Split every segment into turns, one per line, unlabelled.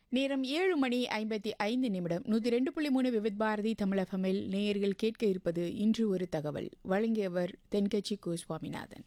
நேரம் ஏழு மணி ஐம்பத்தி ஐந்து நிமிடம் நூற்றி ரெண்டு புள்ளி மூணு விவித் பாரதி தமிழகமில் நேயர்கள் கேட்க இருப்பது இன்று ஒரு தகவல் வழங்கியவர் தென்கட்சி கோ சுவாமிநாதன்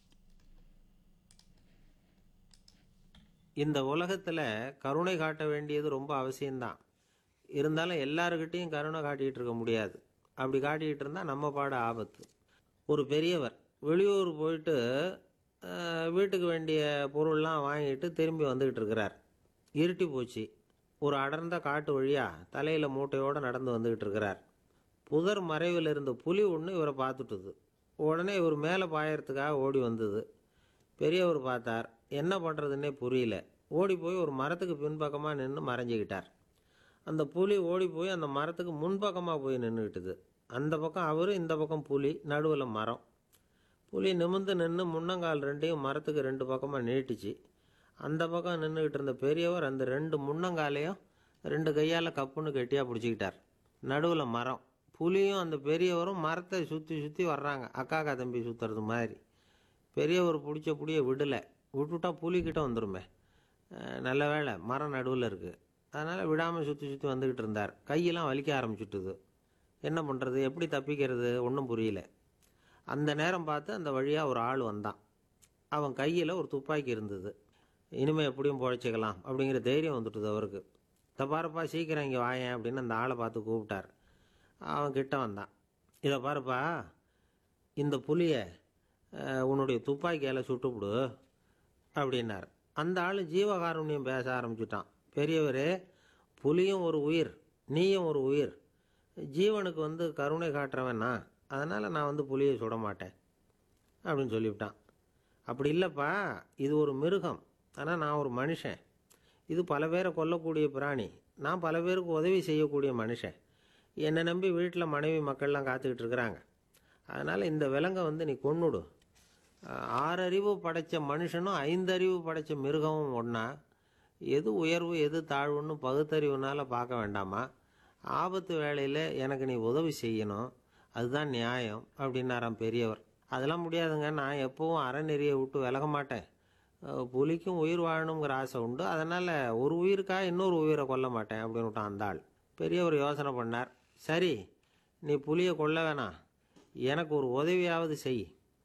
இந்த உலகத்தில் கருணை காட்ட வேண்டியது ரொம்ப அவசியம்தான் இருந்தாலும் எல்லாருக்கிட்டையும் கருணை காட்டிகிட்டு இருக்க முடியாது அப்படி காட்டிக்கிட்டு இருந்தால் நம்ம பாட ஆபத்து ஒரு பெரியவர் வெளியூர் போயிட்டு அஹ், வீட்டுக்கு வேண்டிய பொருள்லாம் வாங்கிட்டு திரும்பி வந்துக்கிட்டு இருக்கிறார் இருட்டி போச்சு ஒரு அடர்ந்த காட்டு வழியாக தலையில் மூட்டையோடு நடந்து வந்துக்கிட்டு இருக்கிறார் புதர் மறைவில் இருந்த புலி ஒன்று இவரை பார்த்துட்டுது உடனே இவர் மேலே பாயறதுக்காக ஓடி வந்தது பெரியவர் பார்த்தார் என்ன பண்ணுறதுன்னே புரியல ஓடி போய் ஒரு மரத்துக்கு பின்பக்கமாக நின்று மறைஞ்சிக்கிட்டார் அந்த புலி ஓடி போய் அந்த மரத்துக்கு முன்பக்கமாக போய் நின்றுக்கிட்டுது அந்த பக்கம் அவர் இந்த பக்கம் புலி நடுவில் மரம் புலி நிமிர்ந்து நின்று முன்னங்கால் ரெண்டையும் மரத்துக்கு ரெண்டு பக்கமாக நீட்டிச்சு அந்த பக்கம் நின்றுக்கிட்டு இருந்த பெரியவர் அந்த ரெண்டு முன்னங்காலையும் ரெண்டு கையால் கப்புன்னு கெட்டியாக பிடிச்சிக்கிட்டார் நடுவில் மரம் புலியும் அந்த பெரியவரும் மரத்தை சுற்றி சுற்றி வர்றாங்க அக்காக்கா தம்பி சுற்றுறது மாதிரி பெரியவர் பிடிச்ச புளிய விடலை விட்டுட்டா புலிக்கிட்ட வந்துருமே அஹ் நல்ல வேளை மரம் நடுவில் இருக்குது அதனால் விடாமல் சுற்றி சுற்றி வந்துக்கிட்டு இருந்தார் கையெல்லாம் வலிக்க ஆரம்பிச்சுட்டுது என்ன பண்ணுறது எப்படி தப்பிக்கிறது ஒன்றும் புரியல அந்த நேரம் பார்த்து அந்த வழியாக ஒரு ஆள் வந்தான் அவன் கையில் ஒரு துப்பாக்கி இருந்தது இனிமேல் எப்படியும் பொழைச்சிக்கலாம் அப்படிங்கிற தைரியம் வந்துட்டுது அவருக்கு இதை பாருப்பா சீக்கிரம் இங்கே வாயேன் அப்படின்னு அந்த ஆளை பார்த்து கூப்பிட்டார் அவன் கிட்ட வந்தான் இதை பாருப்பா இந்த புலியை அஹ், உன்னுடைய துப்பாக்கியால் சுட்டுப்புடு அப்படின்னார் அந்த ஆள் ஜீவகாருண்யம் பேச ஆரம்பிச்சுட்டான் பெரியவரே புலியும் ஒரு உயிர் நீயும் ஒரு உயிர் ஜீவனுக்கு வந்து கருணை காட்டுறவனா அதனால் நான் வந்து புலியை சுட மாட்டேன் அப்படின்னு சொல்லிவிட்டான் அப்படி இல்லைப்பா இது ஒரு மிருகம் ஆனால் நான் ஒரு மனுஷன் இது பல பேரை கொல்லக்கூடிய பிராணி நான் பல பேருக்கு உதவி செய்யக்கூடிய மனுஷன் என்னை நம்பி வீட்டில் மனைவி மக்கள்லாம் காத்துக்கிட்டு இருக்கிறாங்க அதனால் இந்த விலங்கை வந்து நீ கொன்னுடு அஹ், ஆறறிவு படைத்த மனுஷனும் ஐந்தறிவு படைத்த மிருகமும் ஒன்றா எது உயர்வு எது தாழ்வுன்னு பகுத்தறிவுனால பார்க்க வேண்டாமா ஆபத்து வேளையில் எனக்கு நீ உதவி செய்யணும் அதுதான் நியாயம் அப்படின்னாராம் பெரியவர் அதெல்லாம் முடியாதுங்க நான் எப்பவும் அறநெறியை விட்டு விலக மாட்டேன் அஹ், புலிக்கும் உயிர் வாழணுங்கிற ஆசை உண்டு அதனால் ஒரு உயிருக்காக இன்னொரு உயிரை கொல்ல மாட்டேன் அப்படின்னு விட்டான் அந்த ஆள் பெரியவர் யோசனை பண்ணார் சரி நீ புலியை கொல்ல வேணாம் எனக்கு ஒரு உதவியாவது செய்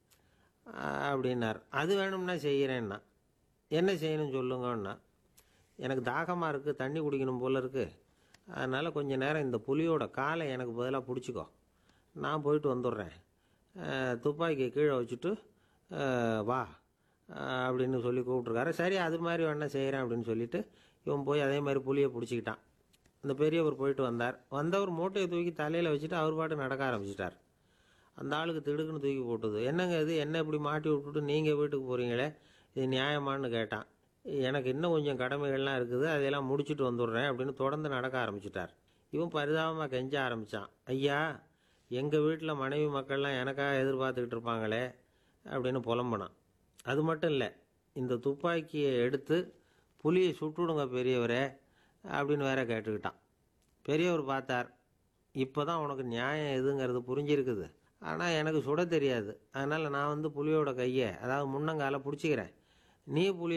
அஹ், அப்படின்னார் அது வேணும்னா செய்கிறேன்னா என்ன செய்யணும் சொல்லுங்கன்னா எனக்கு தாகமாக இருக்குது தண்ணி குடிக்கணும் போல இருக்குது அதனால் கொஞ்ச நேரம் இந்த புலியோட காலை எனக்கு பதிலாக பிடிச்சிக்கோ நான் போயிட்டு வந்துடுறேன் அஹ், துப்பாக்கியை கீழே வச்சுட்டு அஹ், வா அஹ், அப்படின்னு சொல்லி கூப்பிட்ருக்காரு சரி அது மாதிரி வேணா செய்கிறேன் அப்படின்னு சொல்லிட்டு இவன் போய் அதே மாதிரி புலியை பிடிச்சிக்கிட்டான் அந்த பெரியவர் போயிட்டு வந்தார் வந்தவர் மூட்டையை தூக்கி தலையில் வச்சுட்டு அவர் பாட்டு நடக்க ஆரம்பிச்சிட்டார் அந்த ஆளுக்கு திடுக்குன்னு தூக்கி போட்டுது என்னங்க இது என்ன இப்படி மாட்டி விட்டுட்டு நீங்கள் வீட்டுக்கு போகிறீங்களே இது நியாயமான்னு கேட்டான் எனக்கு இன்னும் கொஞ்சம் கடமைகள்லாம் இருக்குது அதையெல்லாம் முடிச்சுட்டு வந்துடுறேன் அப்படின்னு தொடர்ந்து நடக்க ஆரம்பிச்சிட்டார் இவன் பரிதாபமாக கெஞ்ச ஆரம்பித்தான் ஐயா எங்கள் வீட்டில் மனைவி மக்கள்லாம் எனக்காக எதிர்பார்த்துக்கிட்டு இருப்பாங்களே அப்படின்னு புலம்புனான் அது மட்டும் இல்லை இந்த துப்பாக்கியை எடுத்து புலியை சுட்டுடுங்க பெரியவரே அப்படின்னு வேற கேட்டுக்கிட்டான் பெரியவர் பார்த்தார் இப்போ தான் உனக்கு நியாயம் எதுங்கிறது புரிஞ்சிருக்குது ஆனால் எனக்கு சுட தெரியாது அதனால் நான் வந்து புலியோட கையை அதாவது முன்னங்கால பிடிச்சிக்கிறேன் நீ புலியை